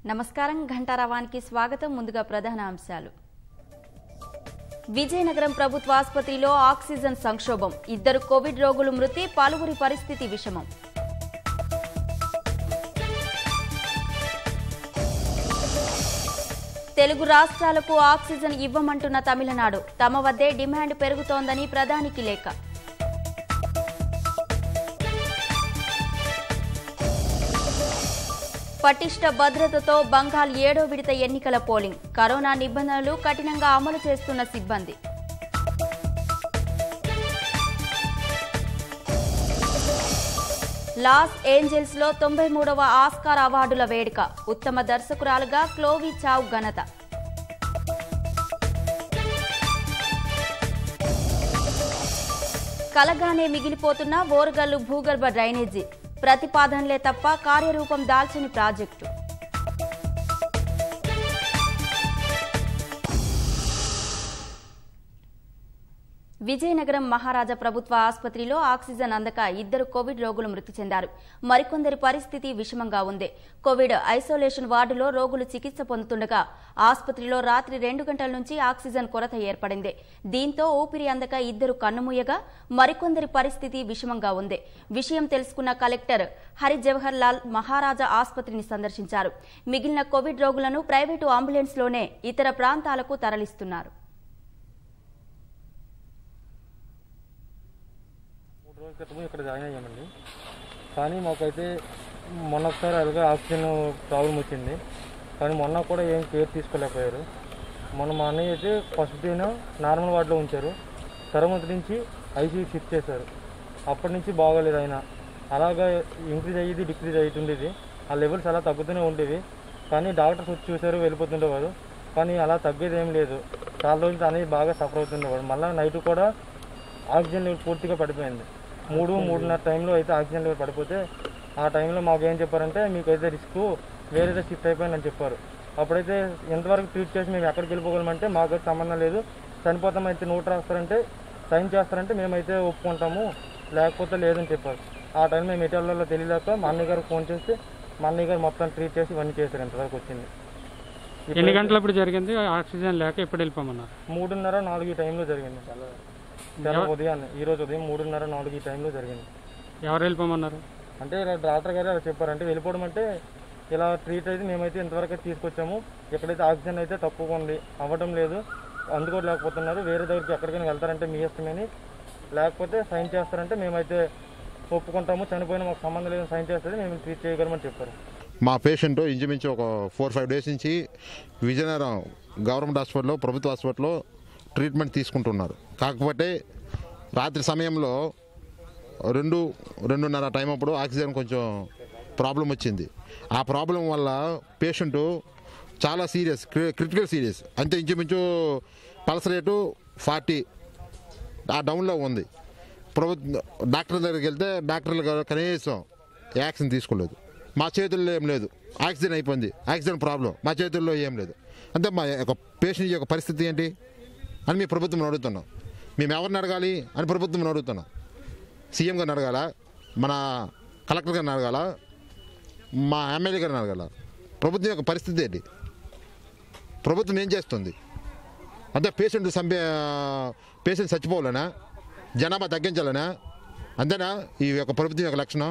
నమస్కారం ఘంటారావానికి స్వాగతం ముందుగా ప్రధాన అంశాలు విజయనగరం ప్రభుత్వ ఆసుపత్రిలో ఆక్సిజన్ సంక్షోభం ఇద్దరు కోవిడ్ రోగులు మృతి పలువురి పరిస్థితి విషమం తెలుగు రాష్ట్రాలకు ఆక్సిజన్ ఇవ్వమంటున్న తమిళనాడు తమ వద్దే డిమాండ్ పెరుగుతోందని ప్రధానికి లేఖ పటిష్ట భద్రతతో బంగాల్ ఏడో విడత ఎన్నికల పోలింగ్ కరోనా నిబంధనలు కఠినంగా అమలు చేస్తున్న సిబ్బంది లాస్ ఏంజల్స్ లో తొంభై మూడవ ఆస్కార్ అవార్డుల వేడుక ఉత్తమ దర్శకురాలుగా క్లోవి చావ్ ఘనత కలగానే మిగిలిపోతున్న ఓరుగల్లు భూగర్భ డ్రైనేజీ ప్రతిపాదనలే తప్ప కార్యరూపం దాల్చని ప్రాజెక్టు విజయనగరం మహారాజా ప్రభుత్వ ఆసుపత్రిలో ఆక్సిజన్ అందక ఇద్దరు కోవిడ్ రోగులు మృతి చెందారు మరికొందరి పరిస్థితి విషమంగా ఉంది కోవిడ్ ఐసోలేషన్ వార్డులో రోగులు చికిత్స పొందుతుండగా ఆసుపత్రిలో రాత్రి రెండు గంటల నుంచి ఆక్సిజన్ కొరత ఏర్పడింది దీంతో ఊపిరి అందక ఇద్దరు కన్నుమూయగా మరికొందరి పరిస్థితి విషమంగా ఉంది విషయం తెలుసుకున్న కలెక్టర్ హరి జవహర్ లాల్ మహారాజా ఆసుపత్రిని సందర్శించారు మిగిలిన కోవిడ్ రోగులను ప్రైవేటు అంబులెన్స్లోనే ఇతర ప్రాంతాలకు తరలిస్తున్నారు మూడు రోజుల క్రితం ఇక్కడ జాయిన్ అయ్యామండి కానీ మాకైతే మొన్న ఒకసారి అలాగే ఆక్సిజన్ ప్రాబ్లం వచ్చింది కానీ మొన్న కూడా ఏం కేర్ తీసుకోలేకపోయారు మొన్న మా అన్నయ్య అయితే ఫస్ట్ డేన నార్మల్ వార్డులో ఉంచారు తర్వాత నుంచి ఐసీయూ షిఫ్ట్ చేశారు అప్పటి నుంచి బాగోలేదు ఆయన అలాగా ఇంక్రీజ్ అయ్యేది డిక్రీజ్ అవుతుండేది ఆ లెవెల్స్ అలా తగ్గుతూనే ఉండేవి కానీ డాక్టర్స్ వచ్చి చూసారు వెళ్ళిపోతుండేవారు కానీ అలా తగ్గేది ఏం లేదు చాలా రోజులు అనేది బాగా సఫర్ అవుతుండేవాడు మళ్ళీ నైట్ కూడా ఆక్సిజన్ లెవెల్ పూర్తిగా పడిపోయింది మూడు మూడున్నర టైంలో అయితే ఆక్సిజన్ లెవెల్ పడిపోతే ఆ టైంలో మాకు ఏం చెప్పారంటే మీకైతే రిస్క్ వేరేదో షిఫ్ట్ అయిపోయిందని చెప్పారు అప్పుడైతే ఎంతవరకు ట్రీట్ చేసి మేము ఎక్కడికి వెళ్ళిపోగలమంటే మాకైతే సంబంధం లేదు చనిపోతాం అయితే నోట్ రాస్తారంటే సైన్ చేస్తారంటే మేమైతే ఒప్పుకుంటాము లేకపోతే లేదని చెప్పారు ఆ టైం మేము ఎటు వెళ్ళాలో తెలియలేక మా అన్నయ్య గారికి ఫోన్ చేస్తే మా అన్నయ్య గారు మొత్తం ట్రీట్ చేసి ఇవన్నీ చేశారు ఇంతవరకు వచ్చింది ఎన్ని గంటలప్పుడు జరిగింది ఆక్సిజన్ లేక ఎప్పుడు వెళ్ళిపోమన్నారు మూడున్నర నాలుగు ఈ టైంలో జరిగింది చాలా ఉదయాన్నే ఈ రోజు ఉదయం మూడున్నర నాలుగు ఈ టైంలో జరిగింది ఎవరు వెళ్ళిపోమన్నారు అంటే ఇలా డాక్టర్ గారు అలా చెప్పారు అంటే వెళ్ళిపోవడం అంటే ఇలా ట్రీట్ అయితే మేమైతే ఇంతవరకు తీసుకొచ్చాము ఎక్కడైతే ఆక్సిజన్ అయితే తక్కువగా ఉంది అవ్వడం లేదు అందుకోలేకపోతున్నారు వేరే దగ్గరికి ఎక్కడికైనా వెళ్తారంటే మీ ఇష్టమని లేకపోతే సైన్ చేస్తారంటే మేమైతే ఒప్పుకుంటాము చనిపోయిన మాకు సంబంధం లేదని సైన్ చేస్తే మేము ట్రీట్ చేయగలమని చెప్పారు మా పేషెంట్ ఇంచుమించు ఒక ఫోర్ ఫైవ్ డేస్ నుంచి విజయనగరం గవర్నమెంట్ హాస్పిటల్లో ప్రభుత్వ హాస్పిటల్లో ట్రీట్మెంట్ తీసుకుంటున్నారు కాకపోతే రాత్రి సమయంలో రెండు రెండున్నర టైం అప్పుడు ఆక్సిజన్ కొంచెం ప్రాబ్లం వచ్చింది ఆ ప్రాబ్లం వల్ల పేషెంట్ చాలా సీరియస్ క్రిటికల్ సీరియస్ అంతే ఇంచుమించు పల్స్ రేటు ఫార్టీ ఆ డౌన్లో ఉంది ప్రభుత్వ డాక్టర్ దగ్గరికి వెళ్తే డాక్టర్లు గారు కనీసం యాక్షన్ తీసుకోలేదు మా చేతుల్లో ఏం లేదు ఆక్సిజన్ అయిపోయింది ఆక్సిజన్ ప్రాబ్లం మా చేతుల్లో ఏం లేదు అంటే మా యొక్క పేషెంట్ యొక్క పరిస్థితి ఏంటి అని మీ ప్రభుత్వం అడుగుతున్నాం మేము ఎవరిని అడగాలి అని ప్రభుత్వం అడుగుతున్నాం సీఎం గారిని అడగాల మన కలెక్టర్ గారిని అడగాల మా ఎమ్మెల్యే గారిని అడగాల ప్రభుత్వం యొక్క పరిస్థితి ఏంటి ప్రభుత్వం ఏం చేస్తుంది అంటే పేషెంట్ సంపే పేషెంట్ చచ్చిపోవాలనా జనాభా తగ్గించాలనా అంతేనా ఈ యొక్క ప్రభుత్వం యొక్క లక్షణం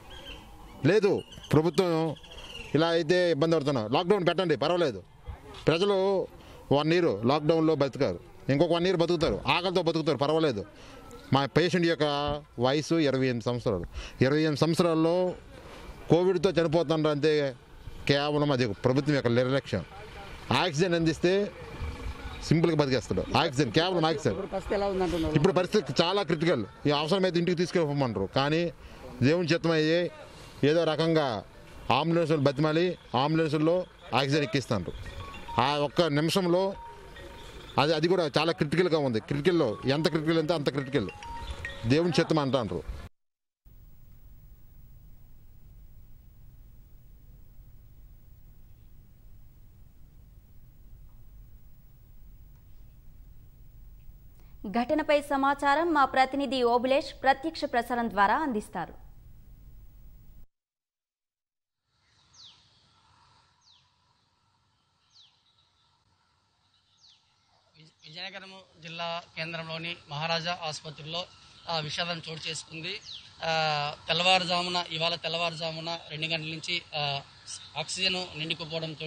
లేదు ప్రభుత్వం ఇలా అయితే ఇబ్బంది పడుతున్నాం లాక్డౌన్ పెట్టండి పర్వాలేదు ప్రజలు వన్ ఇయర్ లాక్డౌన్లో బతుకారు ఇంకొక వన్ ఇయర్ బతుకుతారు ఆకలితో బతుకుతారు పర్వాలేదు మా పేషెంట్ యొక్క వయసు ఇరవై ఎనిమిది సంవత్సరాలు ఇరవై ఎనిమిది సంవత్సరాల్లో కోవిడ్తో చనిపోతున్నారు అంతే కేవలం అది ప్రభుత్వం యొక్క నిర్లక్ష్యం ఆక్సిజన్ అందిస్తే సింపుల్గా బతికేస్తాడు ఆక్సిజన్ కేవలం ఆక్సిజన్ పరిస్థితి ఎలా ఉందంటున్నారు ఇప్పుడు పరిస్థితి చాలా క్రిటికల్ ఈ అవసరమైతే ఇంటికి తీసుకెళ్ళమంటారు కానీ దేవుని చిత్తం అయ్యి ఏదో రకంగా అంబులెన్సులు బతిమాలి అంబులెన్సుల్లో ఆక్సిజన్ ఎక్కిస్తాండ్రు ఆ ఒక్క నిమిషంలో అది అది కూడా చాలా క్రిటికల్గా ఉంది క్రిటికల్లో ఎంత క్రిటికల్ ఎంత అంత క్రిటికల్ దేవుని చిత్తం అంటాండ్రు ఘటనపై సమాచారం మా ప్రతినిధి ఓబులేష్ ప్రత్యక్ష ప్రసారం ద్వారా అందిస్తారు విజయనగరం జిల్లా కేంద్రంలోని మహారాజా ఆసుపత్రిలో ఆ, విషాదం చోటు చేసుకుంది ఆ, తెల్లవారుజామున ఇవాళ తెల్లవారుజామున రెండు గంటల నుంచి ఆ, ఆక్సిజన్ నిండుకుపోవడంతో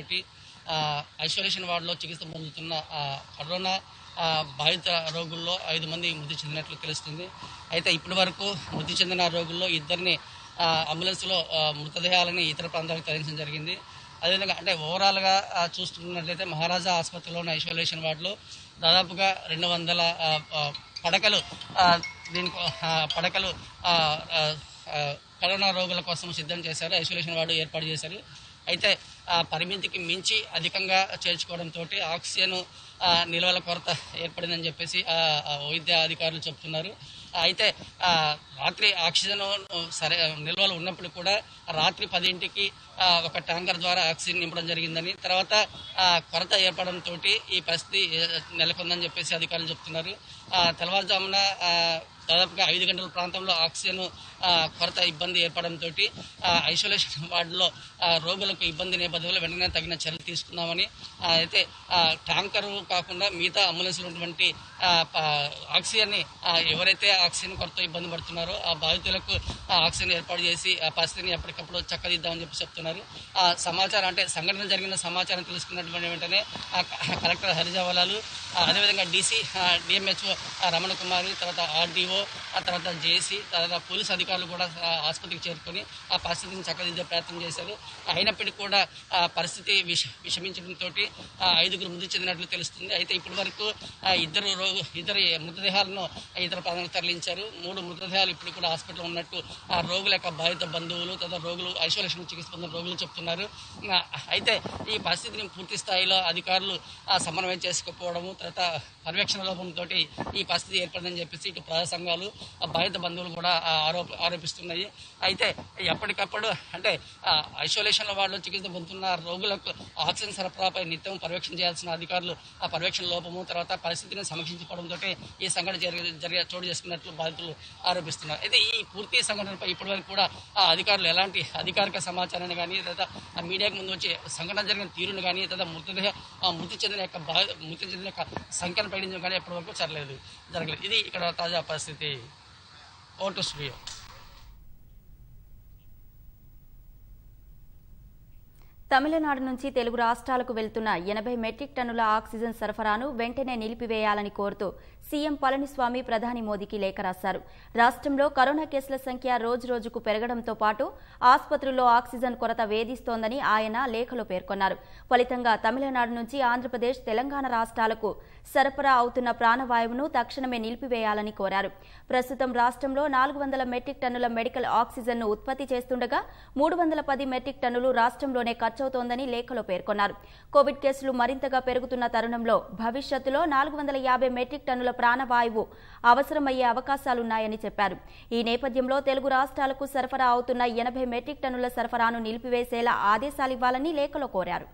ఐసోలేషన్ వార్డులో చికిత్స పొందుతున్న ఆ, కరోనా ఆ, బాధిత రోగుల్లో ఐదు మంది మృతి చెందినట్లు తెలుస్తుంది అయితే ఇప్పటి వరకు మృతి చెందిన రోగుల్లో ఇద్దరిని ఆ, అంబులెన్స్లో ఆ, మృతదేహాలని ఇతర ప్రాంతాలకు తరలించడం జరిగింది అదేవిధంగా అంటే ఓవరాల్గా ఆ, చూస్తున్నట్లయితే మహారాజా ఆసుపత్రిలోని ఐసోలేషన్ వార్డులో దాదాపుగా రెండు వందల ఆ, ఆ, పడకలు ఆ, దీనికి ఆ, పడకలు ఆ, ఆ, ఆ, కరోనా రోగుల కోసం సిద్ధం చేశారు ఐసోలేషన్ వార్డు ఏర్పాటు చేశారు అయితే ఆ పరిమితికి మించి అధికంగా చేర్చుకోవడంతో ఆక్సిజన్ ఆ, నిల్వల కొరత ఏర్పడిందని చెప్పేసి ఆ, ఆ వైద్య అధికారులు చెప్తున్నారు అయితే ఆ, రాత్రి ఆక్సిజన్ సరే నిల్వలు ఉన్నప్పుడు కూడా రాత్రి పదింటికి ఆ, ఒక ట్యాంకర్ ద్వారా ఆక్సిజన్ నింపడం జరిగిందని తర్వాత ఆ, కొరత ఏర్పడంతో ఈ పరిస్థితి ఏ, నెలకొందని చెప్పేసి అధికారులు చెప్తున్నారు ఆ, తెల్లవారుజామున ఆ, దాదాపుగా ఐదు గంటల ప్రాంతంలో ఆక్సిజన్ ఆ, కొరత ఇబ్బంది ఏర్పడంతో ఐసోలేషన్ వార్డులో ఆ, రోగులకు ఇబ్బంది నేపథ్యంలో వెంటనే తగిన చర్యలు తీసుకున్నామని ఆ, అయితే ఆ, ట్యాంకరు కాకుండా మిగతా అంబులెన్స్లో ఉన్నటువంటి ఆ, ప- ఆక్సిజన్ని ఆ, ఎవరైతే ఆక్సిజన్ కొరత ఇబ్బంది పడుతున్నారో ఆ బాధితులకు ఆ, ఆక్సిజన్ ఏర్పాటు చేసి ఆ పరిస్థితిని ఎప్పటికప్పుడు చక్కదిద్దామని చెప్పి చెప్తున్నారు ఆ సమాచారం అంటే సంఘటన జరిగిన సమాచారం తెలుసుకున్నటువంటి వెంటనే ఆ క- కలెక్టర్ హరిజావాలాలు ఆ, అదేవిధంగా డీసీ డిఎంహెచ్ఓ రమణ కుమారి తర్వాత ఆర్డీఓ ఆ తర్వాత జేసీ తర్వాత పోలీస్ అధికారులు కూడా ఆ, ఆసుపత్రికి చేరుకొని ఆ పరిస్థితిని చక్కదిద్దే ప్రయత్నం చేశారు అయినప్పటికీ కూడా ఆ పరిస్థితి విష విషమించడంతో ఐదుగురు మృతి చెందినట్లు తెలుస్తుంది అయితే ఇప్పటి వరకు ఆ, ఇద్దరు రోగు ఇద్దరు మృతదేహాలను ఇతర ప్రాంతాలకు తరలించారు మూడు మృతదేహాలు ఇప్పుడు కూడా హాస్పిటల్లో ఉన్నట్టు ఆ రోగుల యొక్క బాధిత బంధువులు తర్వాత రోగులు ఐసోలేషన్ చికిత్స పొందిన రోగులు చెప్తున్నారు ఆ, అయితే ఈ పరిస్థితిని పూర్తి స్థాయిలో అధికారులు ఆ, సమన్వయం చేసుకోకపోవడము తర్వాత పర్యవేక్షణ లోపంతో ఈ పరిస్థితి ఏర్పడిందని చెప్పేసి ఇటు ప్రజా సంఘాలు ఆ బాధిత బంధువులు కూడా ఆ, ఆరోప ఆరోపిస్తున్నాయి అయితే ఎప్పటికప్పుడు అంటే ఐసోలేషన్ వార్డులో చికిత్స పొందుతున్న రోగులకు ఆక్సిజన్ సరఫరాపై నిత్యం పర్యవేక్షణ చేయాల్సిన అధికారులు ఆ పర్యవేక్షణ లోపము తర్వాత పరిస్థితిని సమీక్షించుకోవడంతో ఈ సంఘటన జరిగే జరిగే చోటు చేసుకున్నట్లు బాధితులు ఆరోపిస్తున్నారు అయితే ఈ పూర్తి సంఘటనపై ఇప్పటివరకు కూడా ఆ అధికారులు ఎలాంటి అధికారిక సమాచారాన్ని కానీ లేదా ఆ మీడియాకు ముందు వచ్చి సంఘటన జరిగిన తీరును కానీ లేదా మృతదేహ ఆ మృతి చెందిన యొక్క బా- మృతి చెందిన యొక్క సంఖ్యను ప్రకటించడం కానీ ఎప్పటివరకు జరగలేదు జరగలేదు ఇది ఇక్కడ తాజా పరిస్థితి ఓటు స్టూడియో తమిళనాడు నుంచి తెలుగు రాష్ట్రాలకు వెళ్తున్న ఎనభై మెట్రిక్ టన్నుల ఆక్సిజన్ సరఫరాను వెంటనే నిలిపివేయాలని కోరుతూ సీఎం పళనిస్వామి ప్రధాని మోదీకి లేఖ రాశారు రాష్ట్రంలో కరోనా కేసుల సంఖ్య రోజురోజుకు పెరగడంతో పాటు ఆసుపత్రుల్లో ఆక్సిజన్ కొరత వేధిస్తోందని ఆయన లేఖలో పేర్కొన్నారు ఫలితంగా తమిళనాడు నుంచి ఆంధ్రప్రదేశ్ తెలంగాణ రాష్ట్రాలకు సరఫరా అవుతున్న ప్రాణవాయువును తక్షణమే నిలిపివేయాలని కోరారు ప్రస్తుతం రాష్ట్రంలో నాలుగు వందల మెట్రిక్ టన్నుల మెడికల్ ఆక్సిజన్ను ఉత్పత్తి చేస్తుండగా మూడు వందల పది మెట్రిక్ టన్నులు రాష్ట్రంలోనే ఖర్చవుతోందని లేఖలో పేర్కొన్నారు కోవిడ్ కేసులు మరింతగా పెరుగుతున్న తరుణంలో భవిష్యత్తులో నాలుగు వందల యాభై మెట్రిక్ టన్నుల ప్రాణవాయువు అవసరమయ్యే అవకాశాలున్నాయని చెప్పారు ఈ నేపథ్యంలో తెలుగు రాష్ట్రాలకు సరఫరా అవుతున్న ఎనభై మెట్రిక్ టన్నుల సరఫరాను నిలిపివేసేలా ఆదేశాలివ్వాలని లేఖలో కోరారు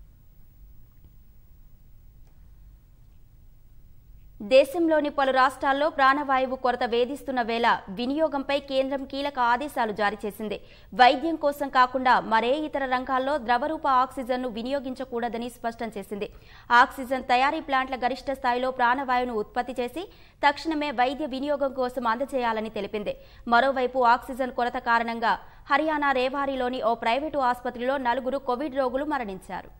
దేశంలోని పలు రాష్ట్రాల్లో ప్రాణవాయువు కొరత వేధిస్తున్న వేళ వినియోగంపై కేంద్రం కీలక ఆదేశాలు జారీ చేసింది వైద్యం కోసం కాకుండా మరే ఇతర రంగాల్లో ద్రవరూప ఆక్సిజన్ను వినియోగించకూడదని స్పష్టం చేసింది ఆక్సిజన్ తయారీ ప్లాంట్ల గరిష్ట స్థాయిలో ప్రాణవాయువును ఉత్పత్తి చేసి తక్షణమే వైద్య వినియోగం కోసం అందజేయాలని తెలిపింది మరోవైపు ఆక్సిజన్ కొరత కారణంగా హర్యానా రేవారిలోని ఓ ప్రైవేటు ఆసుపత్రిలో నలుగురు కోవిడ్ రోగులు మరణించారు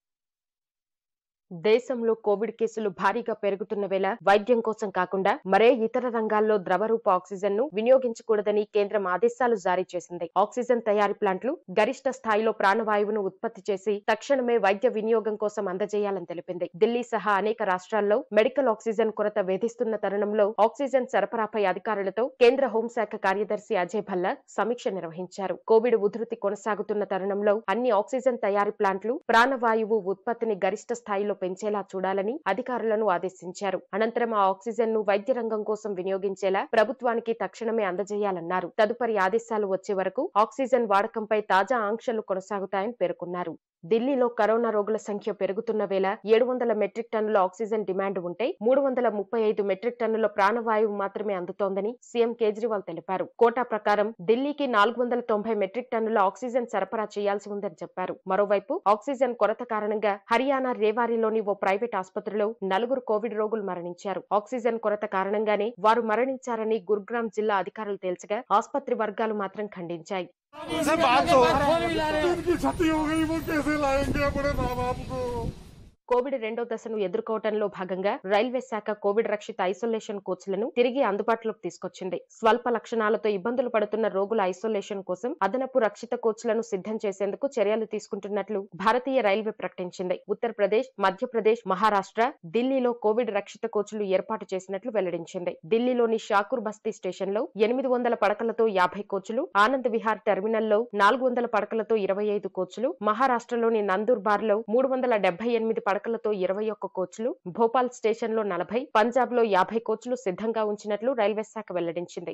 దేశంలో కోవిడ్ కేసులు భారీగా పెరుగుతున్న వేళ వైద్యం కోసం కాకుండా మరే ఇతర రంగాల్లో ద్రవరూప ఆక్సిజన్ ను వినియోగించకూడదని కేంద్రం ఆదేశాలు జారీ చేసింది ఆక్సిజన్ తయారీ ప్లాంట్లు గరిష్ట స్థాయిలో ప్రాణవాయువును ఉత్పత్తి చేసి తక్షణమే వైద్య వినియోగం కోసం అందజేయాలని తెలిపింది ఢిల్లీ సహా అనేక రాష్ట్రాల్లో మెడికల్ ఆక్సిజన్ కొరత వేధిస్తున్న తరుణంలో ఆక్సిజన్ సరఫరాపై అధికారులతో కేంద్ర హోంశాఖ కార్యదర్శి అజయ్ భల్లా సమీక్ష నిర్వహించారు కోవిడ్ ఉధృతి కొనసాగుతున్న తరుణంలో అన్ని ఆక్సిజన్ తయారీ ప్లాంట్లు ప్రాణవాయువు ఉత్పత్తిని గరిష్ట స్థాయిలో పెంచేలా చూడాలని అధికారులను ఆదేశించారు అనంతరం ఆ ఆక్సిజన్ ను వైద్య రంగం కోసం వినియోగించేలా ప్రభుత్వానికి తక్షణమే అందజేయాలన్నారు తదుపరి ఆదేశాలు వచ్చే వరకు ఆక్సిజన్ వాడకంపై తాజా ఆంక్షలు కొనసాగుతాయని పేర్కొన్నారు ఢిల్లీలో కరోనా రోగుల సంఖ్య పెరుగుతున్న వేళ ఏడు వందల మెట్రిక్ టన్నుల ఆక్సిజన్ డిమాండ్ ఉంటే మూడు వందల ముప్పై ఐదు మెట్రిక్ టన్నుల ప్రాణవాయువు మాత్రమే అందుతోందని సీఎం కేజ్రీవాల్ తెలిపారు కోటా ప్రకారం ఢిల్లీకి నాలుగు వందల తొంభై మెట్రిక్ టన్నుల ఆక్సిజన్ సరఫరా చేయాల్సి ఉందని చెప్పారు మరోవైపు ఆక్సిజన్ కొరత కారణంగా హర్యానా రేవారిలో నగరంలోని ఓ ప్రైవేట్ ఆసుపత్రిలో నలుగురు కోవిడ్ రోగులు మరణించారు ఆక్సిజన్ కొరత కారణంగానే వారు మరణించారని గురుగ్రామ్ జిల్లా అధికారులు తేల్చగా ఆసుపత్రి వర్గాలు మాత్రం ఖండించాయి से बात हो उनकी छुट्टी हो गई वो कैसे लाएंगे अपने माँ बाप को కోవిడ్ రెండో దశను ఎదుర్కోవడంలో భాగంగా రైల్వే శాఖ కోవిడ్ రక్షిత ఐసోలేషన్ కోచ్లను తిరిగి అందుబాటులోకి తీసుకొచ్చింది స్వల్ప లక్షణాలతో ఇబ్బందులు పడుతున్న రోగుల ఐసోలేషన్ కోసం అదనపు రక్షిత కోచ్లను సిద్ధం చేసేందుకు చర్యలు తీసుకుంటున్నట్లు భారతీయ రైల్వే ప్రకటించింది ఉత్తరప్రదేశ్ మధ్యప్రదేశ్ మహారాష్ట్ర ఢిల్లీలో కోవిడ్ రక్షిత కోచ్లు ఏర్పాటు చేసినట్లు వెల్లడించింది ఢిల్లీలోని షాకూర్ బస్తీ స్టేషన్ లో ఎనిమిది వందల పడకలతో యాభై కోచ్లు ఆనంద్ విహార్ టెర్మినల్లో నాలుగు వందల పడకలతో ఇరవై ఐదు కోచ్లు మహారాష్ట్రలోని నందూర్బార్ లో మూడు వందల డెబ్బై ఎనిమిది పడకలతో ఇరవై ఒక్క కోచ్లు భోపాల్ స్టేషన్ లో నలభై పంజాబ్ లో యాభై కోచ్లు సిద్ధంగా ఉంచినట్లు రైల్వే శాఖ వెల్లడించింది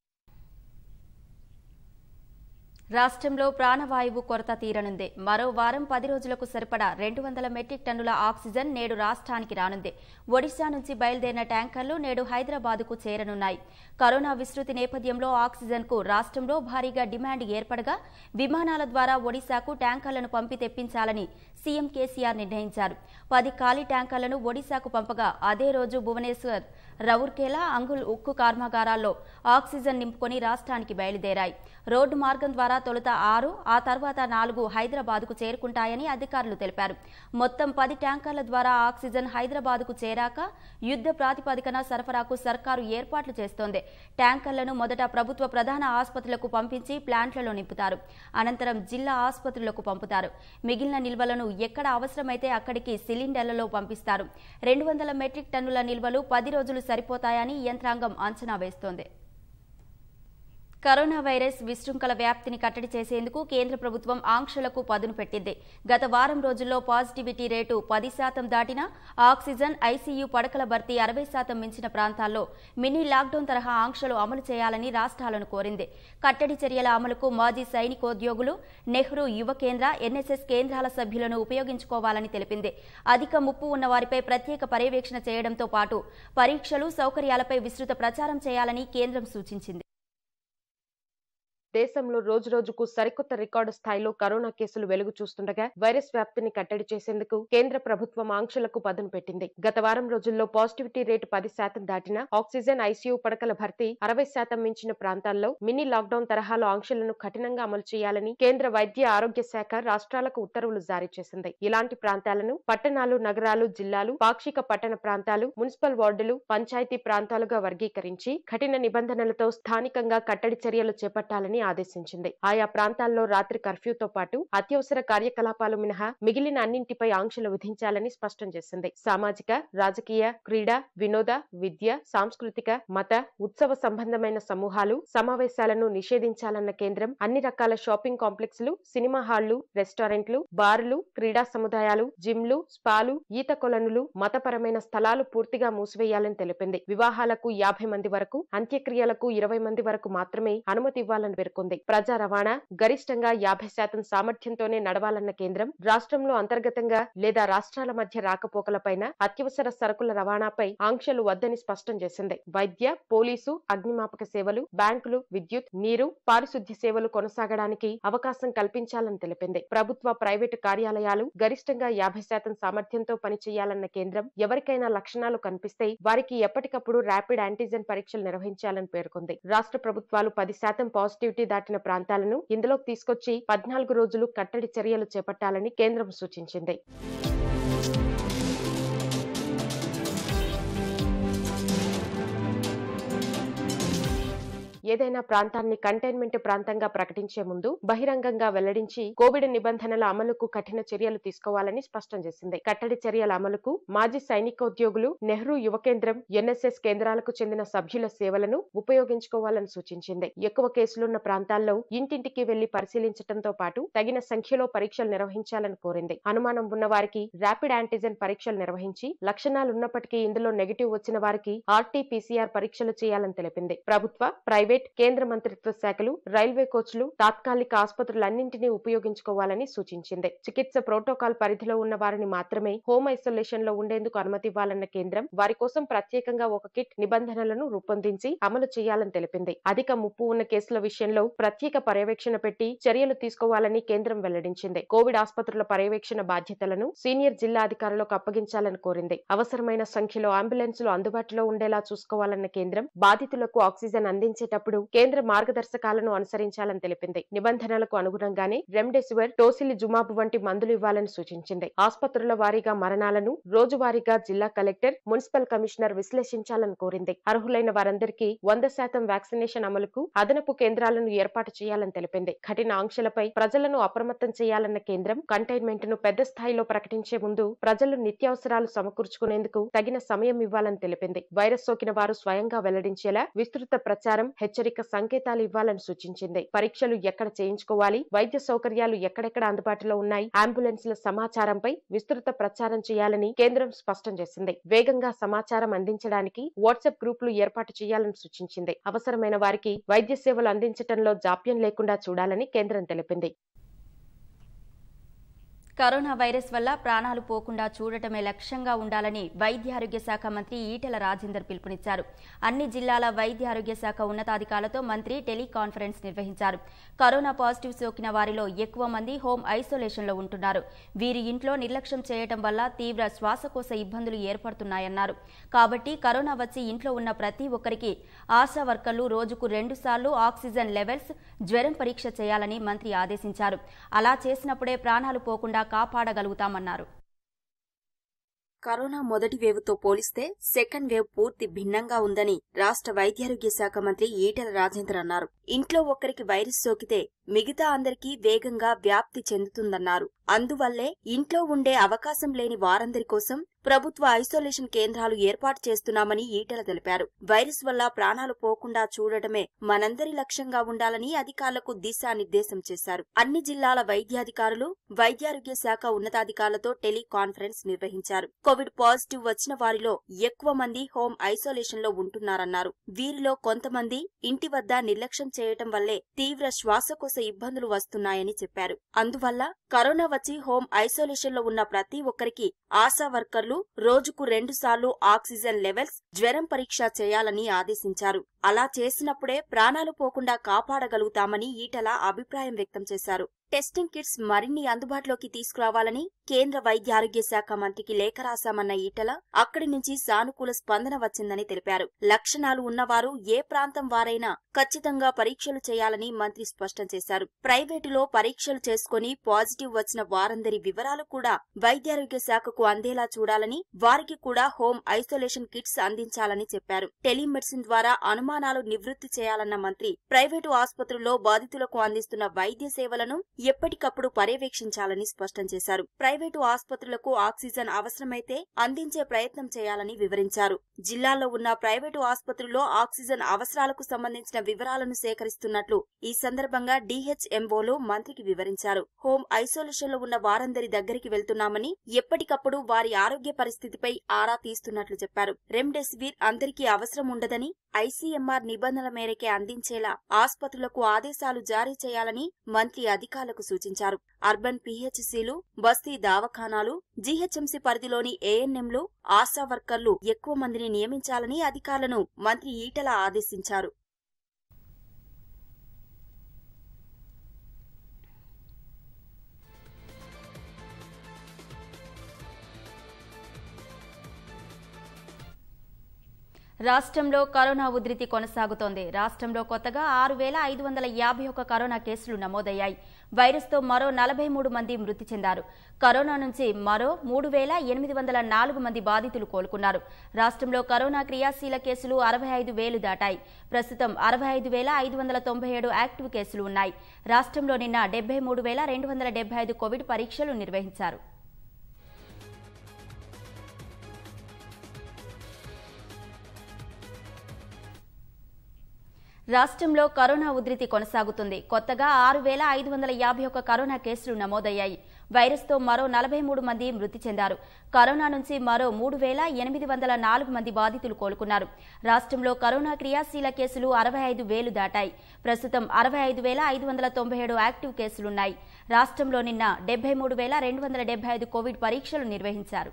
రాష్ట్రంలో ప్రాణవాయువు కొరత తీరనుంది మరో వారం పది రోజులకు సరిపడా రెండు వందల మెట్రిక్ టన్నుల ఆక్సిజన్ నేడు రాష్ట్రానికి రానుంది ఒడిశా నుంచి బయలుదేరిన ట్యాంకర్లు నేడు హైదరాబాద్కు చేరనున్నాయి కరోనా విస్తృతి నేపథ్యంలో ఆక్సిజన్ కు రాష్ట్రంలో భారీగా డిమాండ్ ఏర్పడగా విమానాల ద్వారా ఒడిశాకు ట్యాంకర్లను పంపి తెప్పించాలని సీఎం కేసీఆర్ నిర్ణయించారు పది ఖాళీ ట్యాంకర్లను ఒడిశాకు పంపగా అదే రోజు భువనేశ్వర్ రౌర్కేలా అంగుల్ ఉక్కు కర్మాగారాల్లో ఆక్సిజన్ నింపుకొని రాష్ట్రానికి బయలుదేరాయి రోడ్డు మార్గం ద్వారా తొలుత ఆరు ఆ తర్వాత నాలుగు హైదరాబాద్కు చేరుకుంటాయని అధికారులు తెలిపారు మొత్తం పది ట్యాంకర్ల ద్వారా ఆక్సిజన్ హైదరాబాద్కు చేరాక యుద్ధ ప్రాతిపదికన సరఫరాకు సర్కారు ఏర్పాట్లు చేస్తోంది ట్యాంకర్లను మొదట ప్రభుత్వ ప్రధాన ఆసుపత్రులకు పంపించి ప్లాంట్లలో నింపుతారు అనంతరం జిల్లా ఆసుపత్రులకు పంపుతారు మిగిలిన నిల్వలను ఎక్కడ అవసరమైతే అక్కడికి సిలిండర్లలో పంపిస్తారు రెండు వందల మెట్రిక్ టన్నుల నిల్వలు పది రోజులు సరిపోతాయని యంత్రాంగం అంచనా వేస్తోంది కరోనా వైరస్ విశృంఖల వ్యాప్తిని కట్టడి చేసేందుకు కేంద్ర ప్రభుత్వం ఆంక్షలకు పదును పెట్టింది గత వారం రోజుల్లో పాజిటివిటీ రేటు పది శాతం దాటినా ఆక్సిజన్ ఐసీయూ పడకల భర్తీ అరవై శాతం మించిన ప్రాంతాల్లో మినీ లాక్డౌన్ తరహా ఆంక్షలు అమలు చేయాలని రాష్ట్రాలను కోరింది కట్టడి చర్యల అమలుకు మాజీ సైనికోద్యోగులు నెహ్రూ యువ కేంద్ర ఎన్ఎస్ఎస్ కేంద్రాల సభ్యులను ఉపయోగించుకోవాలని తెలిపింది అధిక ముప్పు ఉన్న వారిపై ప్రత్యేక పర్యవేక్షణ చేయడంతో పాటు పరీక్షలు సౌకర్యాలపై విస్తృత ప్రచారం చేయాలని కేంద్రం సూచించింది దేశంలో రోజు రోజుకు సరికొత్త రికార్డు స్థాయిలో కరోనా కేసులు వెలుగు చూస్తుండగా వైరస్ వ్యాప్తిని కట్టడి చేసేందుకు కేంద్ర ప్రభుత్వం ఆంక్షలకు పదును పెట్టింది గత వారం రోజుల్లో పాజిటివిటీ రేటు పది శాతం దాటిన ఆక్సిజన్ ఐసీయూ పడకల భర్తీ అరవై శాతం మించిన ప్రాంతాల్లో మినీ లాక్డౌన్ తరహాలో ఆంక్షలను కఠినంగా అమలు చేయాలని కేంద్ర వైద్య ఆరోగ్య శాఖ రాష్ట్రాలకు ఉత్తర్వులు జారీ చేసింది ఇలాంటి ప్రాంతాలను పట్టణాలు నగరాలు జిల్లాలు పాక్షిక పట్టణ ప్రాంతాలు మున్సిపల్ వార్డులు పంచాయతీ ప్రాంతాలుగా వర్గీకరించి కఠిన నిబంధనలతో స్థానికంగా కట్టడి చర్యలు చేపట్టాలని ఆదేశించింది ఆయా ప్రాంతాల్లో రాత్రి కర్ఫ్యూతో పాటు అత్యవసర కార్యకలాపాలు మినహా మిగిలిన అన్నింటిపై ఆంక్షలు విధించాలని స్పష్టం చేసింది సామాజిక రాజకీయ క్రీడా వినోద విద్య సాంస్కృతిక మత ఉత్సవ సంబంధమైన సమూహాలు సమావేశాలను నిషేధించాలన్న కేంద్రం అన్ని రకాల షాపింగ్ కాంప్లెక్స్లు సినిమా హాళ్లు రెస్టారెంట్లు బార్లు క్రీడా సముదాయాలు జిమ్లు స్పాలు ఈత కొలనులు మతపరమైన స్థలాలు పూర్తిగా మూసివేయాలని తెలిపింది వివాహాలకు యాభై మంది వరకు అంత్యక్రియలకు ఇరవై మంది వరకు మాత్రమే అనుమతి ఇవ్వాలని పేర్కొంది ప్రజా రవాణా గరిష్టంగా యాభై శాతం సామర్థ్యంతోనే నడవాలన్న కేంద్రం రాష్ట్రంలో అంతర్గతంగా లేదా రాష్ట్రాల మధ్య రాకపోకలపైన అత్యవసర సరుకుల రవాణాపై ఆంక్షలు వద్దని స్పష్టం చేసింది వైద్య పోలీసు అగ్నిమాపక సేవలు బ్యాంకులు విద్యుత్ నీరు పారిశుద్ధ్య సేవలు కొనసాగడానికి అవకాశం కల్పించాలని తెలిపింది ప్రభుత్వ ప్రైవేటు కార్యాలయాలు గరిష్టంగా యాభై శాతం సామర్థ్యంతో పనిచేయాలన్న కేంద్రం ఎవరికైనా లక్షణాలు కనిపిస్తే వారికి ఎప్పటికప్పుడు ర్యాపిడ్ యాంటీజెన్ పరీక్షలు నిర్వహించాలని పేర్కొంది రాష్ట్ర ప్రభుత్వాలు పది శాతం పాజిటివిటీ దాటిన ప్రాంతాలను ఇందులోకి తీసుకొచ్చి పద్నాలుగు రోజులు కట్టడి చర్యలు చేపట్టాలని కేంద్రం సూచించింది ఏదైనా ప్రాంతాన్ని కంటైన్మెంట్ ప్రాంతంగా ప్రకటించే ముందు బహిరంగంగా వెల్లడించి కోవిడ్ నిబంధనల అమలుకు కఠిన చర్యలు తీసుకోవాలని స్పష్టం చేసింది కట్టడి చర్యల అమలుకు మాజీ సైనికోద్యోగులు నెహ్రూ యువ కేంద్రం ఎన్ఎస్ఎస్ కేంద్రాలకు చెందిన సభ్యుల సేవలను ఉపయోగించుకోవాలని సూచించింది ఎక్కువ కేసులున్న ప్రాంతాల్లో ఇంటింటికి వెళ్లి పరిశీలించడంతో పాటు తగిన సంఖ్యలో పరీక్షలు నిర్వహించాలని కోరింది అనుమానం ఉన్న వారికి ర్యాపిడ్ యాంటీజెన్ పరీక్షలు నిర్వహించి లక్షణాలున్నప్పటికీ ఇందులో నెగిటివ్ వచ్చిన వారికి ఆర్టీ పీసీఆర్ పరీక్షలు చేయాలని తెలిపింది ప్రభుత్వ ప్రైవేట్ ప్రైవేట్ కేంద్ర మంత్రిత్వ శాఖలు రైల్వే కోచ్లు తాత్కాలిక ఆసుపత్రులన్నింటినీ ఉపయోగించుకోవాలని సూచించింది చికిత్స ప్రోటోకాల్ పరిధిలో ఉన్న వారిని మాత్రమే హోమ్ ఐసోలేషన్ లో ఉండేందుకు అనుమతి ఇవ్వాలన్న కేంద్రం వారి కోసం ప్రత్యేకంగా ఒక కిట్ నిబంధనలను రూపొందించి అమలు చేయాలని తెలిపింది అధిక ముప్పు ఉన్న కేసుల విషయంలో ప్రత్యేక పర్యవేక్షణ పెట్టి చర్యలు తీసుకోవాలని కేంద్రం వెల్లడించింది కోవిడ్ ఆసుపత్రుల పర్యవేక్షణ బాధ్యతలను సీనియర్ జిల్లా అధికారులకు అప్పగించాలని కోరింది అవసరమైన సంఖ్యలో అంబులెన్సులు అందుబాటులో ఉండేలా చూసుకోవాలన్న కేంద్రం బాధితులకు ఆక్సిజన్ అందించేటప్పుడు కేంద్ర మార్గదర్శకాలను అనుసరించాలని తెలిపింది నిబంధనలకు అనుగుణంగానే రెమ్డెసివిర్ టోసిలి జుమాబు వంటి మందులు ఇవ్వాలని సూచించింది ఆసుపత్రుల వారీగా మరణాలను రోజువారీగా జిల్లా కలెక్టర్ మున్సిపల్ కమిషనర్ విశ్లేషించాలని కోరింది అర్హులైన వారందరికీ వంద శాతం వ్యాక్సినేషన్ అమలుకు అదనపు కేంద్రాలను ఏర్పాటు చేయాలని తెలిపింది కఠిన ఆంక్షలపై ప్రజలను అప్రమత్తం చేయాలన్న కేంద్రం కంటైన్మెంట్ ను పెద్ద స్థాయిలో ప్రకటించే ముందు ప్రజలు నిత్యావసరాలు సమకూర్చుకునేందుకు తగిన సమయం ఇవ్వాలని తెలిపింది వైరస్ సోకిన వారు స్వయంగా వెల్లడించేలా విస్తృత ప్రచారం హెచ్చరిక సంకేతాలు ఇవ్వాలని సూచించింది పరీక్షలు ఎక్కడ చేయించుకోవాలి వైద్య సౌకర్యాలు ఎక్కడెక్కడ అందుబాటులో ఉన్నాయి అంబులెన్స్ల సమాచారంపై విస్తృత ప్రచారం చేయాలని కేంద్రం స్పష్టం చేసింది వేగంగా సమాచారం అందించడానికి వాట్సాప్ గ్రూపులు ఏర్పాటు చేయాలని సూచించింది అవసరమైన వారికి వైద్య సేవలు అందించడంలో జాప్యం లేకుండా చూడాలని కేంద్రం తెలిపింది కరోనా వైరస్ వల్ల ప్రాణాలు పోకుండా చూడటమే లక్ష్యంగా ఉండాలని వైద్య ఆరోగ్య శాఖ మంత్రి ఈటెల రాజేందర్ పిలుపునిచ్చారు అన్ని జిల్లాల వైద్య ఆరోగ్య శాఖ ఉన్నతాధికారులతో మంత్రి టెలికాన్ఫరెన్స్ నిర్వహించారు కరోనా పాజిటివ్ సోకిన వారిలో ఎక్కువ మంది హోం ఐసోలేషన్లో ఉంటున్నారు వీరి ఇంట్లో నిర్లక్ష్యం చేయటం వల్ల తీవ్ర శ్వాసకోశ ఇబ్బందులు ఏర్పడుతున్నాయన్నారు కాబట్టి కరోనా వచ్చి ఇంట్లో ఉన్న ప్రతి ఒక్కరికి ఆశా వర్కర్లు రోజుకు రెండు సార్లు ఆక్సిజన్ లెవెల్స్ జ్వరం పరీక్ష చేయాలని మంత్రి ఆదేశించారు అలా చేసినప్పుడే ప్రాణాలు పోకుండా కాపాడగలుగుతామన్నారు కరోనా మొదటి వేవ్తో పోలిస్తే సెకండ్ వేవ్ పూర్తి భిన్నంగా ఉందని రాష్ట్ర వైద్యారోగ్య శాఖ మంత్రి ఈటెల రాజేందర్ అన్నారు ఇంట్లో ఒక్కరికి వైరస్ సోకితే మిగతా అందరికీ వేగంగా వ్యాప్తి చెందుతుందన్నారు అందువల్లే ఇంట్లో ఉండే అవకాశం లేని వారందరి కోసం ప్రభుత్వ ఐసోలేషన్ కేంద్రాలు ఏర్పాటు చేస్తున్నామని ఈటెల తెలిపారు వైరస్ వల్ల ప్రాణాలు పోకుండా చూడటమే మనందరి లక్ష్యంగా ఉండాలని అధికారులకు దిశానిర్దేశం చేశారు అన్ని జిల్లాల వైద్యాధికారులు వైద్యారోగ్య శాఖ ఉన్నతాధికారులతో టెలికాన్ఫరెన్స్ నిర్వహించారు కోవిడ్ పాజిటివ్ వచ్చిన వారిలో ఎక్కువ మంది హోం ఐసోలేషన్ లో ఉంటున్నారన్నారు వీరిలో కొంతమంది ఇంటి వద్ద నిర్లక్ష్యం చేయటం వల్లే తీవ్ర శ్వాసకోశ ఇబ్బందులు వస్తున్నాయని చెప్పారు అందువల్ల కరోనా వచ్చి హోం ఐసోలేషన్ లో ఉన్న ప్రతి ఒక్కరికి ఆశా వర్కర్లు రోజుకు రెండు సార్లు ఆక్సిజన్ లెవెల్స్ జ్వరం పరీక్ష చేయాలని ఆదేశించారు అలా చేసినప్పుడే ప్రాణాలు పోకుండా కాపాడగలుగుతామని ఈటల అభిప్రాయం వ్యక్తం చేశారు టెస్టింగ్ కిట్స్ మరిన్ని అందుబాటులోకి తీసుకురావాలని కేంద్ర వైద్య ఆరోగ్య శాఖ మంత్రికి లేఖ రాశామన్న ఈటల అక్కడి నుంచి సానుకూల స్పందన వచ్చిందని తెలిపారు లక్షణాలు ఉన్నవారు ఏ ప్రాంతం వారైనా ఖచ్చితంగా పరీక్షలు చేయాలని మంత్రి స్పష్టం చేశారు ప్రైవేటులో పరీక్షలు చేసుకుని పాజిటివ్ వచ్చిన వారందరి వివరాలు కూడా వైద్యారోగ్య శాఖకు అందేలా చూడాలని వారికి కూడా హోం ఐసోలేషన్ కిట్స్ అందించాలని చెప్పారు టెలిమెడిసిన్ ద్వారా అనుమానాలు నివృత్తి చేయాలన్న మంత్రి ప్రైవేటు ఆసుపత్రుల్లో బాధితులకు అందిస్తున్న వైద్య సేవలను ఎప్పటికప్పుడు పర్యవేక్షించాలని స్పష్టం చేశారు ప్రైవేటు ఆసుపత్రులకు ఆక్సిజన్ అవసరమైతే అందించే ప్రయత్నం చేయాలని వివరించారు జిల్లాల్లో ఉన్న ప్రైవేటు ఆసుపత్రుల్లో ఆక్సిజన్ అవసరాలకు సంబంధించిన వివరాలను సేకరిస్తున్నట్లు ఈ సందర్భంగా డీహెచ్ఎంఓలు మంత్రికి వివరించారు హోం ఐసోలేషన్ లో ఉన్న వారందరి దగ్గరికి వెళ్తున్నామని ఎప్పటికప్పుడు వారి ఆరోగ్య పరిస్థితిపై ఆరా తీస్తున్నట్లు చెప్పారు రెమ్డెసివిర్ అందరికీ అవసరం ఉండదని ఐసీఎంఆర్ నిబంధనల మేరకే అందించేలా ఆసుపత్రులకు ఆదేశాలు జారీ చేయాలని మంత్రి అధికారులకు సూచించారు అర్బన్ పీహెచ్సీలు బస్తీ దవాఖానాలు జీహెచ్ఎంసీ పరిధిలోని ఏఎన్ఎంలు ఆశా వర్కర్లు ఎక్కువ మందిని నియమించాలని అధికారులను మంత్రి ఈటల ఆదేశించారు రాష్ట్రంలో కరోనా ఉధృతి కొనసాగుతోంది రాష్ట్రంలో కొత్తగా ఆరు వేల ఐదు వందల యాభై ఒక్క కరోనా కేసులు నమోదయ్యాయి వైరస్తో మరో నలభై మూడు మంది మృతి చెందారు కరోనా నుంచి మరో మూడు వేల ఎనిమిది వందల నాలుగు మంది బాధితులు కోలుకున్నారు రాష్ట్రంలో కరోనా క్రియాశీల కేసులు అరవై ఐదు వేలు దాటాయి ప్రస్తుతం అరవై ఐదు వేల ఐదు వందల తొంభై ఏడు యాక్టివ్ కేసులు ఉన్నాయి రాష్ట్రంలో నిన్న డెబ్బై మూడు వేల రెండు వందల డెబ్బై ఐదు కోవిడ్ పరీక్షలు నిర్వహించారు రాష్ట్రంలో కరోనా ఉధృతి కొనసాగుతుంది కొత్తగా ఆరు వేల ఐదు వందల యాభై ఒక్క కరోనా కేసులు నమోదయ్యాయి వైరస్తో మరో నలభై మూడు మంది మృతి చెందారు కరోనా నుంచి మరో మూడు వేల ఎనిమిది వందల నాలుగు మంది బాధితులు కోలుకున్నారు రాష్ట్రంలో కరోనా క్రియాశీల కేసులు అరవై ఐదు వేలు దాటాయి ప్రస్తుతం అరవై ఐదు వేల ఐదు వందల తొంభై ఏడు యాక్టివ్ కేసులున్నాయి రాష్ట్రంలో నిన్న డెబ్బై మూడు వేల రెండు వందల డెబ్బై ఐదు కోవిడ్ పరీక్షలు నిర్వహించారు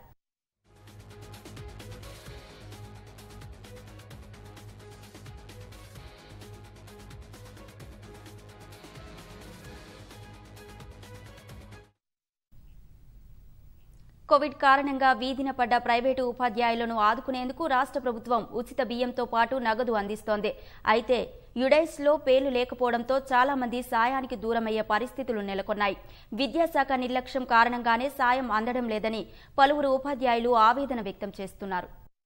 కోవిడ్ కారణంగా వీధిన పడ్డ ప్రైవేటు ఉపాధ్యాయులను ఆదుకునేందుకు రాష్ట్ర ప్రభుత్వం ఉచిత బియ్యంతో పాటు నగదు అందిస్తోంది అయితే యుడైస్లో పేర్లు లేకపోవడంతో చాలా మంది సాయానికి దూరమయ్యే పరిస్థితులు నెలకొన్నాయి విద్యాశాఖ నిర్లక్ష్యం కారణంగానే సాయం అందడం లేదని పలువురు ఉపాధ్యాయులు ఆవేదన వ్యక్తం చేస్తున్నారు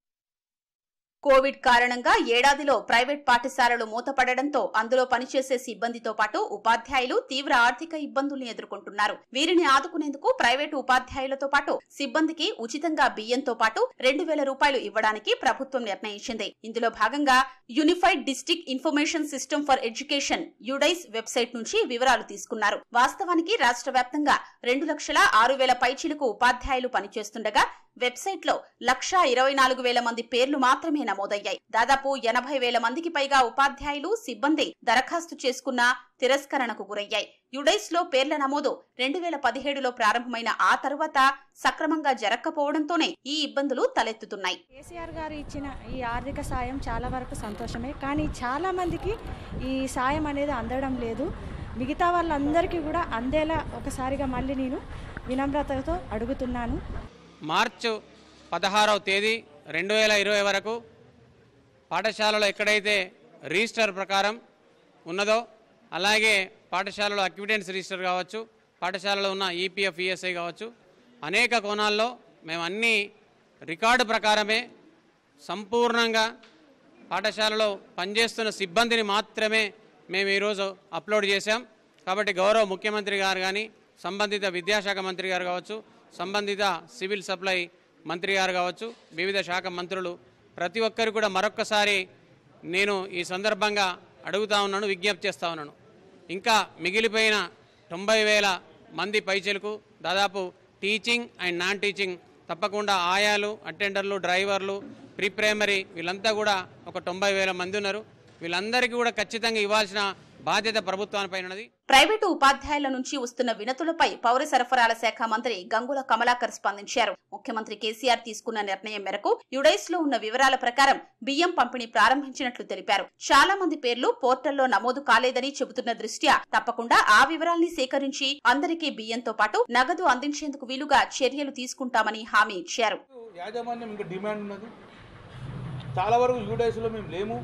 కోవిడ్ కారణంగా ఏడాదిలో ప్రైవేట్ పాఠశాలలు మూతపడడంతో అందులో పనిచేసే సిబ్బందితో పాటు ఉపాధ్యాయులు తీవ్ర ఆర్థిక ఇబ్బందుల్ని ఎదుర్కొంటున్నారు వీరిని ఆదుకునేందుకు ప్రైవేటు ఉపాధ్యాయులతో పాటు సిబ్బందికి ఉచితంగా బియ్యంతో పాటు రెండు వేల రూపాయలు ఇవ్వడానికి ప్రభుత్వం నిర్ణయించింది ఇందులో భాగంగా unified district information system for education UDISE website నుంచి వివరాలు తీసుకున్నారు వాస్తవానికి రాష్ట్ర వ్యాప్తంగా రెండు లక్షల ఆరు వేల పైచిలకు ఉపాధ్యాయులు పనిచేస్తుండగా వెబ్సైట్ లో లక్షా ఇరవై నాలుగు వేల మంది పేర్లు మాత్రమే నమోదయ్యాయి దాదాపు ఎనభై వేల మందికి పైగా ఉపాధ్యాయులు సిబ్బంది దరఖాస్తు చేసుకున్న తిరస్కరణకు గురయ్యాయి యుడైస్ లో పేర్ల నమోదు రెండు వేల పదిహేడులో ప్రారంభమైన ఆ తరువాత సక్రమంగా జరగకపోవడంతోనే ఈ ఇబ్బందులు తలెత్తుతున్నాయి కేసీఆర్ గారు ఇచ్చిన ఈ ఆర్థిక సాయం చాలా వరకు సంతోషమే కానీ చాలా మందికి ఈ సాయం అనేది అందడం లేదు మిగతా వాళ్ళందరికీ కూడా అందేలా ఒకసారిగా మళ్ళీ నేను వినమ్రతతో అడుగుతున్నాను మార్చు పదహారవ తేదీ రెండు వేల ఇరవై వరకు పాఠశాలలో ఎక్కడైతే రిజిస్టర్ ప్రకారం ఉన్నదో అలాగే పాఠశాలలో అక్విడెన్స్ రిజిస్టర్ కావచ్చు పాఠశాలలో ఉన్న ఈపీఎఫ్ ఈఎస్ఐ కావచ్చు అనేక కోణాల్లో మేము అన్ని రికార్డు ప్రకారమే సంపూర్ణంగా పాఠశాలలో పనిచేస్తున్న సిబ్బందిని మాత్రమే మేము ఈరోజు అప్లోడ్ చేశాం కాబట్టి గౌరవ ముఖ్యమంత్రి గారు కానీ సంబంధిత విద్యాశాఖ మంత్రి గారు కావచ్చు సంబంధిత సివిల్ సప్లై మంత్రి గారు కావచ్చు వివిధ శాఖ మంత్రులు ప్రతి ఒక్కరు కూడా మరొక్కసారి నేను ఈ సందర్భంగా అడుగుతా ఉన్నాను విజ్ఞప్తి చేస్తా ఉన్నాను ఇంకా మిగిలిపోయిన తొంభై వేల మంది పైచలకు దాదాపు టీచింగ్ అండ్ నాన్ టీచింగ్ తప్పకుండా ఆయాలు అటెండర్లు డ్రైవర్లు ప్రీ ప్రైమరీ వీళ్ళంతా కూడా ఒక తొంభై వేల మంది ఉన్నారు వీళ్ళందరికీ కూడా ఖచ్చితంగా ఇవ్వాల్సిన బాధ్యత ప్రభుత్వానిపై ఉన్నది ప్రైవేటు ఉపాధ్యాయుల నుంచి వస్తున్న వినతులపై పౌర సరఫరాల శాఖ మంత్రి గంగుల కమలాకర్ స్పందించారు ముఖ్యమంత్రి కేసీఆర్ తీసుకున్న నిర్ణయం మేరకు యుడైస్ లో ఉన్న వివరాల ప్రకారం బియ్యం పంపిణీ ప్రారంభించినట్లు తెలిపారు చాలా మంది పేర్లు పోర్టల్లో నమోదు కాలేదని చెబుతున్న దృష్ట్యా తప్పకుండా ఆ వివరాల్ని సేకరించి అందరికీ బియ్యంతో పాటు నగదు అందించేందుకు వీలుగా చర్యలు తీసుకుంటామని హామీ ఇచ్చారు యాజమాన్యం ఇంకా డిమాండ్ ఉన్నది చాలా వరకు యూడైస్లో మేము లేము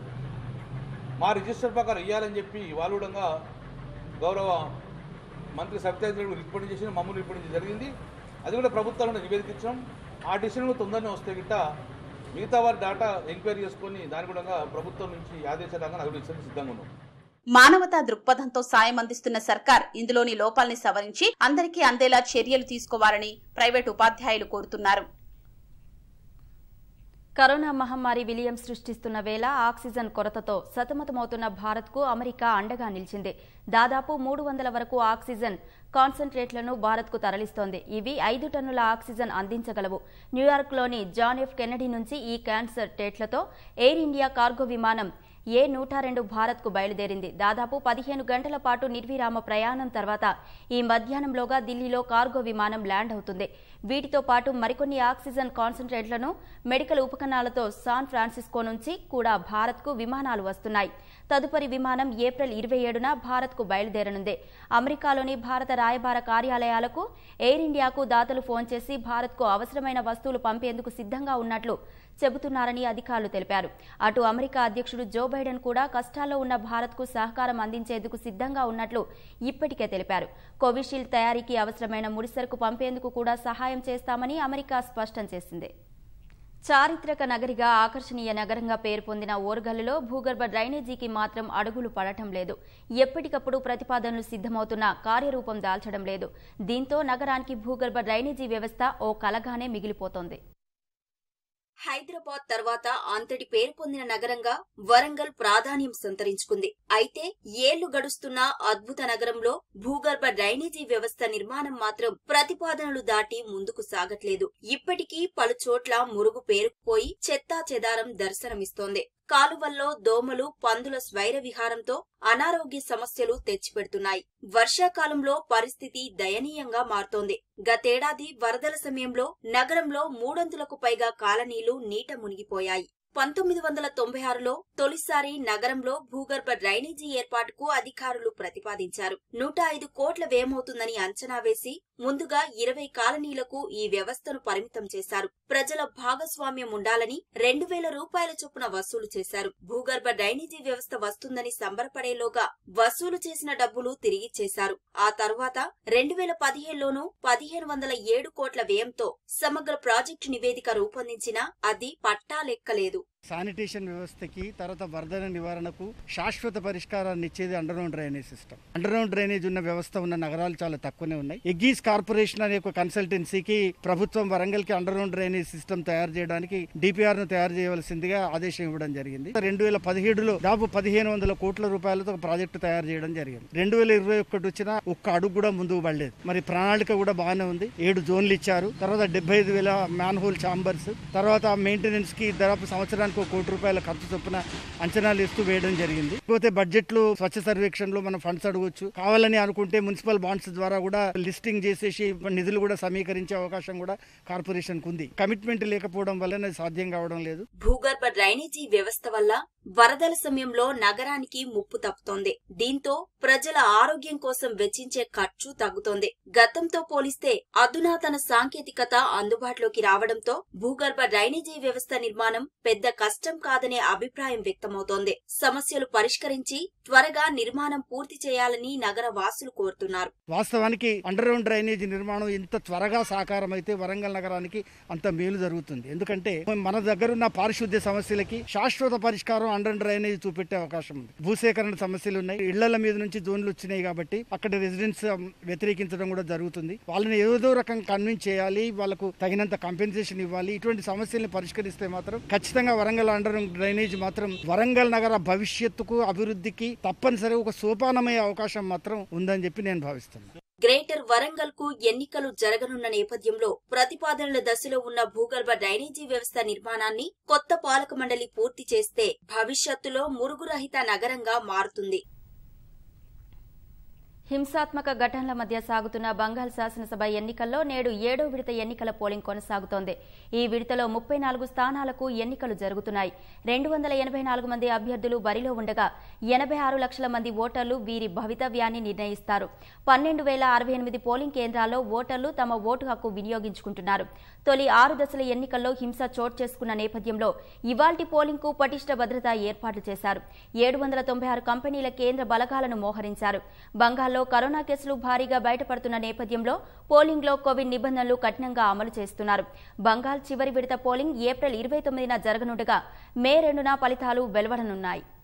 మా రిజిస్టర్ ప్రకారం ఇవ్వాలని చెప్పి వాళ్ళు కూడా గౌరవ మంత్రి సత్యాగ్రహుడు రిపోర్ట్ చేసిన మమ్మల్ని రిపోర్ట్ జరిగింది అది కూడా ప్రభుత్వాలను నివేదిక ఇచ్చాం ఆ డిసిషన్ కూడా తొందరనే వస్తే గిట్ట మిగతా వారి డేటా ఎంక్వైరీ చేసుకొని దాని కూడా ప్రభుత్వం నుంచి ఆదేశాలంగా అది కూడా ఇచ్చేందుకు సిద్ధంగా ఉన్నాం మానవతా దృక్పథంతో సాయం అందిస్తున్న సర్కార్ ఇందులోని లోపాల్ని సవరించి అందరికీ అందేలా చర్యలు తీసుకోవాలని ప్రైవేటు ఉపాధ్యాయులు కోరుతున్నారు కరోనా మహమ్మారి విలియం సృష్టిస్తున్న వేళ ఆక్సిజన్ కొరతతో సతమతమవుతున్న భారత్కు అమెరికా అండగా నిలిచింది దాదాపు మూడు వందల వరకు ఆక్సిజన్ కాన్సంట్రేట్లను భారత్కు తరలిస్తోంది ఇవి ఐదు టన్నుల ఆక్సిజన్ అందించగలవు న్యూయార్క్లోని జాన్ ఎఫ్ కెన్నడీ నుంచి ఈ క్యాన్సర్ టేట్లతో ఎయిర్ ఇండియా కార్గో విమానం ఏ నూట రెండు భారత్కు బయలుదేరింది దాదాపు పదిహేను గంటల పాటు నిర్విరామ ప్రయాణం తర్వాత ఈ మధ్యాహ్నంలోగా ఢిల్లీలో కార్గో విమానం ల్యాండ్ అవుతుంది వీటితో పాటు మరికొన్ని ఆక్సిజన్ కాన్సంట్రేట్లను మెడికల్ ఉపకరణాలతో శాన్ ఫ్రాన్సిస్కో నుంచి కూడా భారత్కు విమానాలు వస్తున్నాయి తదుపరి విమానం ఏప్రిల్ ఇరవై ఏడున భారత్కు బయలుదేరనుంది అమెరికాలోని భారత రాయబార కార్యాలయాలకు ఎయిర్ ఇండియాకు దాతలు ఫోన్ చేసి భారత్కు అవసరమైన వస్తువులు పంపేందుకు సిద్ధంగా ఉన్నట్లు చెబుతున్నారని అధికారులు తెలిపారు అటు అమెరికా అధ్యక్షుడు జో బైడెన్ కూడా కష్టాల్లో ఉన్న భారత్కు సహకారం అందించేందుకు సిద్ధంగా ఉన్నట్లు ఇప్పటికే తెలిపారు కోవిషీల్డ్ తయారీకి అవసరమైన ముడిసరుకు పంపేందుకు కూడా సహాయం చేస్తామని అమెరికా స్పష్టం చేసింది చారిత్రక నగరిగా ఆకర్షణీయ నగరంగా పేరు పొందిన ఓర్గల్లులో భూగర్భ డ్రైనేజీకి మాత్రం అడుగులు పడటం లేదు ఎప్పటికప్పుడు ప్రతిపాదనలు సిద్ధమవుతున్నా కార్యరూపం దాల్చడం లేదు దీంతో నగరానికి భూగర్భ డ్రైనేజీ వ్యవస్థ ఓ కలగానే మిగిలిపోతోంది హైదరాబాద్ తర్వాత అంతటి పేరు పొందిన నగరంగా వరంగల్ ప్రాధాన్యం సంతరించుకుంది అయితే ఏళ్లు గడుస్తున్న అద్భుత నగరంలో భూగర్భ డ్రైనేజీ వ్యవస్థ నిర్మాణం మాత్రం ప్రతిపాదనలు దాటి ముందుకు సాగట్లేదు ఇప్పటికీ పలు చోట్ల మురుగు పేరుకుపోయి చెత్తా చెదారం దర్శనమిస్తోంది కాలువల్లో దోమలు పందుల స్వైర విహారంతో అనారోగ్య సమస్యలు తెచ్చిపెడుతున్నాయి వర్షాకాలంలో పరిస్థితి దయనీయంగా మారుతోంది గతేడాది వరదల సమయంలో నగరంలో మూడొంతులకు పైగా కాలనీలు నీట మునిగిపోయాయి పంతొమ్మిది వందల తొంభై ఆరులో తొలిసారి నగరంలో భూగర్భ డ్రైనేజీ ఏర్పాటుకు అధికారులు ప్రతిపాదించారు నూట ఐదు కోట్ల వ్యయమవుతుందని అంచనా వేసి ముందుగా ఇరవై కాలనీలకు ఈ వ్యవస్థను పరిమితం చేశారు ప్రజల భాగస్వామ్యం ఉండాలని రెండు వేల రూపాయల చొప్పున వసూలు చేశారు భూగర్భ డ్రైనేజీ వ్యవస్థ వస్తుందని సంబరపడేలోగా వసూలు చేసిన డబ్బులు తిరిగిచ్చేశారు ఆ తర్వాత రెండు వేల పదిహేనులోనూ పదిహేను వందల ఏడు కోట్ల వ్యయంతో సమగ్ర ప్రాజెక్టు నివేదిక రూపొందించినా అది పట్టా లెక్కలేదు శానిటేషన్ వ్యవస్థకి తర్వాత వరదల నివారణకు శాశ్వత పరిష్కారాన్ని ఇచ్చేది underground drainage system underground drainage ఉన్న వ్యవస్థ ఉన్న నగరాలు చాలా తక్కువనే ఉన్నాయి ఎగ్గీస్ కార్పొరేషన్ అనే ఒక కన్సల్టెన్సీకి ప్రభుత్వం వరంగల్ కి అండర్ గ్రౌండ్ డ్రైనేజ్ సిస్టమ్ తయారు చేయడానికి డిపిఆర్ ను తయారు చేయవలసిందిగా ఆదేశం ఇవ్వడం జరిగింది రెండు వేల పదిహేడులో దాదాపు పదిహేను వందల కోట్ల రూపాయలతో ఒక ప్రాజెక్టు తయారు చేయడం జరిగింది రెండు వేల ఇరవై ఒకటి వచ్చిన ఒక్క అడుగు కూడా ముందుకు పడలేదు మరి ప్రణాళిక కూడా బాగానే ఉంది ఏడు జోన్లు ఇచ్చారు తర్వాత డెబ్బై ఐదు వేల మ్యాన్ హోల్ చాంబర్స్ తర్వాత మెయింటెనెన్స్ కి దాదాపు సంవత్సరానికి ఒక కోటి రూపాయల ఖర్చు చొప్పున అంచనాలు ఇస్తూ వేయడం జరిగింది పోతే బడ్జెట్ లో స్వచ్ఛ సర్వేక్షణలో మనం ఫండ్స్ అడగొచ్చు కావాలని అనుకుంటే మున్సిపల్ బాండ్స్ ద్వారా కూడా లిస్టింగ్ చేసేసి నిధులు కూడా సమీకరించే అవకాశం కూడా కార్పొరేషన్ కు ఉంది కమిట్మెంట్ లేకపోవడం వల్ల సాధ్యం కావడం లేదు భూగర్భ డ్రైనేజీ వ్యవస్థ వల్ల వరదల సమయంలో నగరానికి ముప్పు తప్పుతోంది దీంతో ప్రజల ఆరోగ్యం కోసం వెచ్చించే ఖర్చు తగ్గుతోంది గతంతో పోలిస్తే అధునాతన సాంకేతికత అందుబాటులోకి రావడంతో భూగర్భ డ్రైనేజీ వ్యవస్థ నిర్మాణం పెద్ద కష్టం కాదనే అభిప్రాయం వ్యక్తమవుతోంది సమస్యలు పరిష్కరించి త్వరగా నిర్మాణం పూర్తి చేయాలని నగర వాసులు కోరుతున్నారు వాస్తవానికి అండర్ గ్రౌండ్ డ్రైనేజ్ నిర్మాణం ఎంత త్వరగా సాకారం అయితే వరంగల్ నగరానికి అంత మేలు జరుగుతుంది ఎందుకంటే మన దగ్గర ఉన్న పారిశుద్ధ్య సమస్యలకి శాశ్వత పరిష్కారం అండర్ డ్రైనేజ్ చూపెట్టే అవకాశం ఉంది భూసేకరణ సమస్యలు ఉన్నాయి ఇళ్ల మీద నుంచి జోన్లు వచ్చినాయి కాబట్టి అక్కడ రెసిడెంట్స్ వ్యతిరేకించడం కూడా జరుగుతుంది వాళ్ళని ఏదో రకం కన్విన్స్ చేయాలి వాళ్ళకు తగినంత కంపెన్సేషన్ ఇవ్వాలి ఇటువంటి సమస్యల్ని పరిష్కరిస్తే మాత్రం ఖచ్చితంగా వరంగల్ అండర్ డ్రైనేజ్ మాత్రం వరంగల్ నగర భవిష్యత్తుకు అభివృద్ధికి తప్పనిసరి ఒక సోపానమయ్యే అవకాశం మాత్రం ఉందని చెప్పి నేను భావిస్తున్నాను గ్రేటర్ వరంగల్ కు ఎన్నికలు జరగనున్న నేపథ్యంలో ప్రతిపాదనల దశలో ఉన్న భూగర్భ డ్రైనేజీ వ్యవస్థ నిర్మాణాన్ని కొత్త పాలక మండలి పూర్తి చేస్తే భవిష్యత్తులో మురుగురహిత నగరంగా మారుతుంది హింసాత్మక ఘటనల మధ్య సాగుతున్న బంగాల్ శాసనసభ ఎన్నికల్లో నేడు ఏడో విడత ఎన్నికల పోలింగ్ కొనసాగుతోంది ఈ విడతలో ముప్పై నాలుగు స్థానాలకు ఎన్నికలు జరుగుతున్నాయి రెండు వందల ఎనభై నాలుగు మంది అభ్యర్థులు బరిలో ఉండగా ఎనభై ఆరు లక్షల మంది ఓటర్లు వీరి భవితవ్యాన్ని నిర్ణయిస్తారు పన్నెండు వేల అరవై ఎనిమిది పోలింగ్ కేంద్రాల్లో ఓటర్లు తమ ఓటు హక్కు వినియోగించుకుంటున్నారు తొలి ఆరు దశల ఎన్నికల్లో హింస చోటు చేసుకున్న నేపథ్యంలో ఇవాల్టి పోలింగ్ కు పటిష్ట భద్రత ఏర్పాట్లు చేశారు ఏడు వందల తొంభై ఆరు కంపెనీల కేంద్ర బలగాలను మోహరించారు బంగాల్లో కరోనా కేసులు భారీగా బయటపడుతున్న నేపథ్యంలో పోలింగ్లో కోవిడ్ నిబంధనలు కఠినంగా అమలు చేస్తున్నారు బంగాల్ చివరి విడత పోలింగ్ ఏప్రిల్ ఇరవై తొమ్మిదిన జరగనుండగా మే రెండున ఫలితాలు వెలువడనున్నాయి